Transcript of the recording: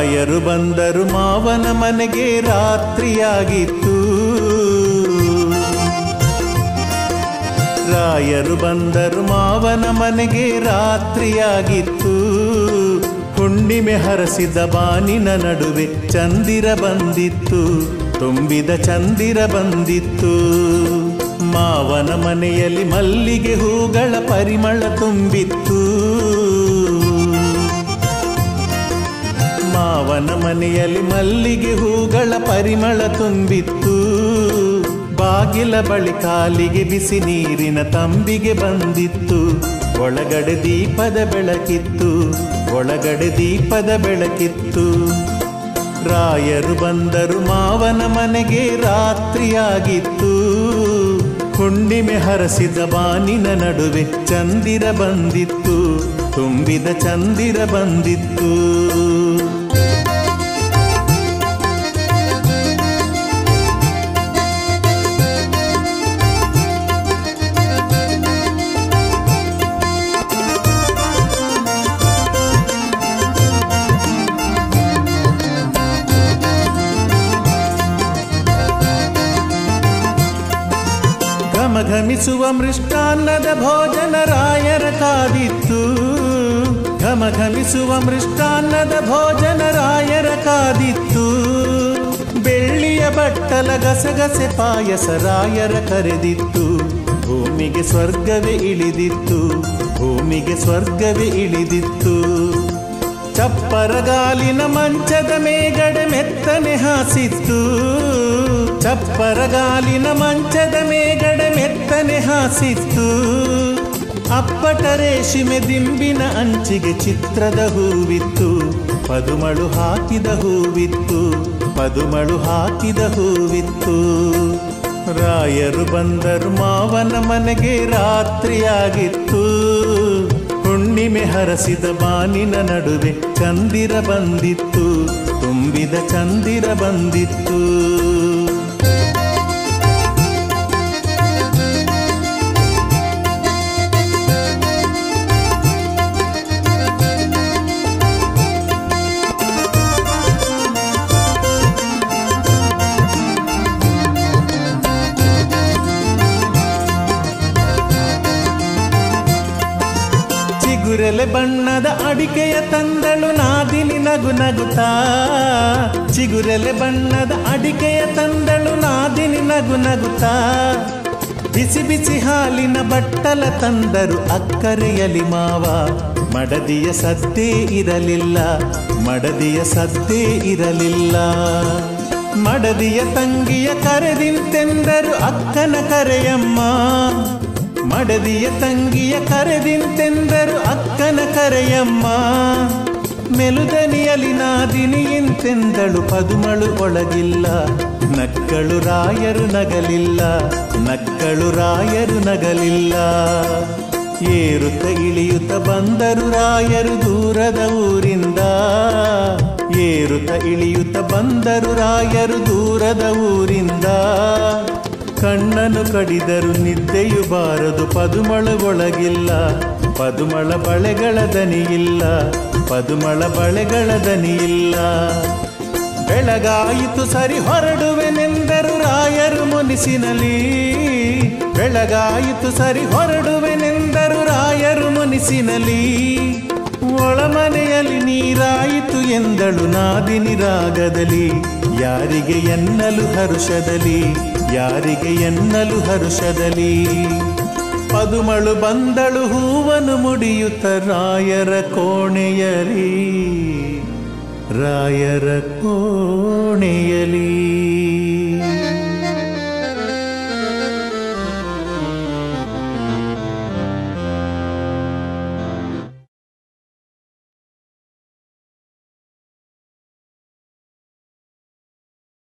ರಾಯರು ಬಂದರು ಮಾವನ ಮನೆಗೆ ರಾತ್ರಿಯಾಗಿತ್ತು ರಾಯರು ಬಂದರು ಮಾವನ ಮನೆಗೆ ರಾತ್ರಿಯಾಗಿತ್ತು ಹುಣ್ಣಿಮೆ ಹರಸಿದ ಬಾನಿನ ನಡುವೆ ಚಂದಿರ ಬಂದಿತ್ತು ತುಂಬಿದ ಚಂದಿರ ಬಂದಿತ್ತು ಮಾವನ ಮನೆಯಲ್ಲಿ ಮಲ್ಲಿಗೆ ಹೂಗಳ ಪರಿಮಳ ತುಂಬಿತ್ತು ಮಾವನ ಮನೆಯಲ್ಲಿ ಮಲ್ಲಿಗೆ ಹೂಗಳ ಪರಿಮಳ ತುಂಬಿತ್ತು ಬಾಗಿಲ ಬಳಿ ಕಾಲಿಗೆ ಬಿಸಿ ನೀರಿನ ತಂಬಿಗೆ ಬಂದಿತ್ತು ಒಳಗಡೆ ದೀಪದ ಬೆಳಕಿತ್ತು ಒಳಗಡೆ ದೀಪದ ಬೆಳಕಿತ್ತು ರಾಯರು ಬಂದರು ಮಾವನ ಮನೆಗೆ ರಾತ್ರಿಯಾಗಿತ್ತು ಹುಣ್ಣಿಮೆ ಹರಸಿದ ಬಾನಿನ ನಡುವೆ ಚಂದಿರ ಬಂದಿತ್ತು ತುಂಬಿದ ಚಂದಿರ ಬಂದಿತ್ತು ಘಮಘಮಿಸುವ ಮೃಷ್ಟಾನ್ನದ ಭೋಜನ ರಾಯರ ಕಾದಿತ್ತು ಘಮಘಮಿಸುವ ಮೃಷ್ಟಾನ್ನದ ಭೋಜನ ರಾಯರ ಕಾದಿತ್ತು ಬೆಳ್ಳಿಯ ಬಟ್ಟಲ ಗಸಗಸೆ ಪಾಯಸ ರಾಯರ ಕರೆದಿತ್ತು ಭೂಮಿಗೆ ಸ್ವರ್ಗವೇ ಇಳಿದಿತ್ತು ಭೂಮಿಗೆ ಸ್ವರ್ಗವೇ ಇಳಿದಿತ್ತು ಚಪ್ಪರಗಾಲಿನ ಮಂಚದ ಮೇಗಡೆ ಮೆತ್ತನೆ ಹಾಸಿತ್ತು ಚಪ್ಪರಗಾಲಿನ ಮಂಚದ ಮೇಗಡೆ ಮೆತ್ತನೆ ಹಾಸಿತ್ತು ಅಪ್ಪಟ ರೇಷಿಮೆ ದಿಂಬಿನ ಅಂಚಿಗೆ ಚಿತ್ರದ ಹೂವಿತ್ತು ಪದುಮಳು ಹಾಕಿದ ಹೂವಿತ್ತು ಪದುಮಳು ಹಾಕಿದ ಹೂವಿತ್ತು ರಾಯರು ಬಂದರು ಮಾವನ ಮನೆಗೆ ರಾತ್ರಿಯಾಗಿತ್ತು ಹುಣ್ಣಿಮೆ ಹರಸಿದ ಬಾನಿನ ನಡುವೆ ಚಂದಿರ ಬಂದಿತ್ತು ತುಂಬಿದ ಚಂದಿರ ಬಂದಿತ್ತು ಚಿಗುರೆಲೆ ಬಣ್ಣದ ಅಡಿಕೆಯ ತಂದಳು ನಾದಿನಿ ನಗು ನಗುತ್ತಾ ಚಿಗುರೆಲೆ ಬಣ್ಣದ ಅಡಿಕೆಯ ತಂದಳು ನಾದಿನಿ ನಗು ನಗುತ್ತಾ ಬಿಸಿ ಬಿಸಿ ಹಾಲಿನ ಬಟ್ಟಲ ತಂದರು ಅಕ್ಕರೆಯಲಿ ಮಾವ ಮಡದಿಯ ಸದ್ದೇ ಇರಲಿಲ್ಲ ಮಡದಿಯ ಸದ್ದೇ ಇರಲಿಲ್ಲ ಮಡದಿಯ ತಂಗಿಯ ಕರೆದಿಂತೆಂದರು ಅಕ್ಕನ ಕರೆಯಮ್ಮ ಮಡದಿಯ ತಂಗಿಯ ಕರೆದಿಂತೆಂದರು ಅಕ್ಕನ ಕರೆಯಮ್ಮ ಮೆಲುದನಿಯಲಿ ನಾದಿನಿ ಎಂತೆಂದಳು ಪದುಮಳು ಒಳಗಿಲ್ಲ ನಕ್ಕಳು ರಾಯರು ನಗಲಿಲ್ಲ ನಕ್ಕಳು ರಾಯರು ನಗಲಿಲ್ಲ ಏರುತ್ತ ಇಳಿಯುತ್ತ ಬಂದರು ರಾಯರು ದೂರದ ಊರಿಂದ ಏರುತ್ತ ಇಳಿಯುತ್ತ ಬಂದರು ರಾಯರು ದೂರದ ಊರಿಂದ ಕಣ್ಣನು ಕಡಿದರು ನಿದ್ದೆಯು ಬಾರದು ಪದುಮಳ ಒಳಗಿಲ್ಲ ಪದುಮಳ ಬಳೆಗಳ ದನಿಯಿಲ್ಲ ಪದುಮಳ ಬಳೆಗಳ ದನಿಯಿಲ್ಲ ಬೆಳಗಾಯಿತು ಸರಿ ಹೊರಡುವೆನೆಂದರು ರಾಯರು ಮುನಿಸಿನಲಿ ಬೆಳಗಾಯಿತು ಸರಿ ಹೊರಡುವೆನೆಂದರು ರಾಯರು ಮುನಿಸಿನಲಿ ಒಳಮನೆಯಲ್ಲಿ ನೀರಾಯಿತು ಎಂದಳು ನಾದಿನಿ ರಾಗದಲ್ಲಿ ಯಾರಿಗೆ ಎನ್ನಲು ಹರುಷದಲ್ಲಿ ಯಾರಿಗೆ ಎನ್ನಲು ಹರುಷದಲ್ಲಿ ಪದುಮಳು ಬಂದಳು ಹೂವನು ಮುಡಿಯುತ್ತ ರಾಯರ ಕೋಣೆಯಲಿ ರಾಯರ ಕೋಣೆಯಲಿ